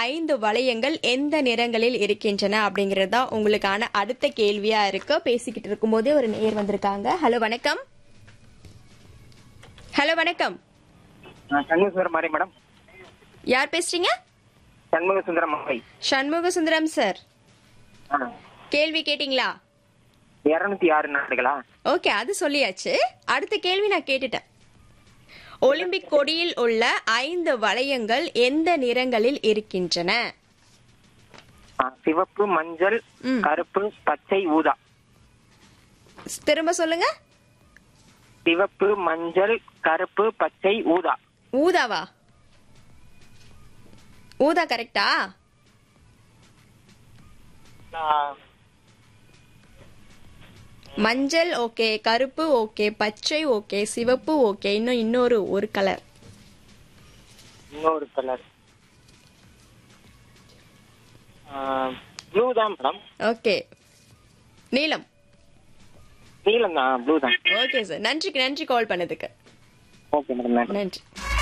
ஐந்து வளையங்கள் எந்த நிறங்களில் இருக்கின்றன அப்படிங்கிறது தான் உங்களுக்கான அடுத்த கேள்வியா இருக்கு பேசிக்கிட்டு இருக்கும்போதே ஒரு நேயர் வந்திருக்காங்க ஹலோ வணக்கம் ஹலோ வணக்கம் சண்முக சுந்தரம் மாதிரி மேடம் யார் பேசுறீங்க சண்முக சுந்தரம் மாவை சண்முக சுந்தரம் சார் கேள்வி கேட்டிங்களா இருநூத்தி ஆறு நாடுகளா ஓகே அது சொல்லியாச்சு அடுத்த கேள்வி நான் கேட்டுட்டேன் ஒலிம்பிக் கொடியில் உள்ள ஐந்து வளையங்கள் எந்த நிறங்களில் இருக்கின்றன ஆ, சிவப்பு மஞ்சள் ம். கருப்பு பச்சை ஊதா திரும்ப சொல்லுங்க சிவப்பு மஞ்சள் கருப்பு பச்சை ஊதா ஊதாவா ஊதா கரெக்டா மஞ்சள் ஓகே கருப்பு ஓகே பச்சை ஓகே சிவப்பு ஓகே இன்னும் இன்னொரு ஒரு கலர் இன்னொரு கலர் ப்ளூ தான் மேடம் ஓகே நீலம் நீலம் தான் ப்ளூ தான் ஓகே சார் நன்றிக்கு நன்றி கால் பண்ணதுக்கு ஓகே மேடம் நன்றி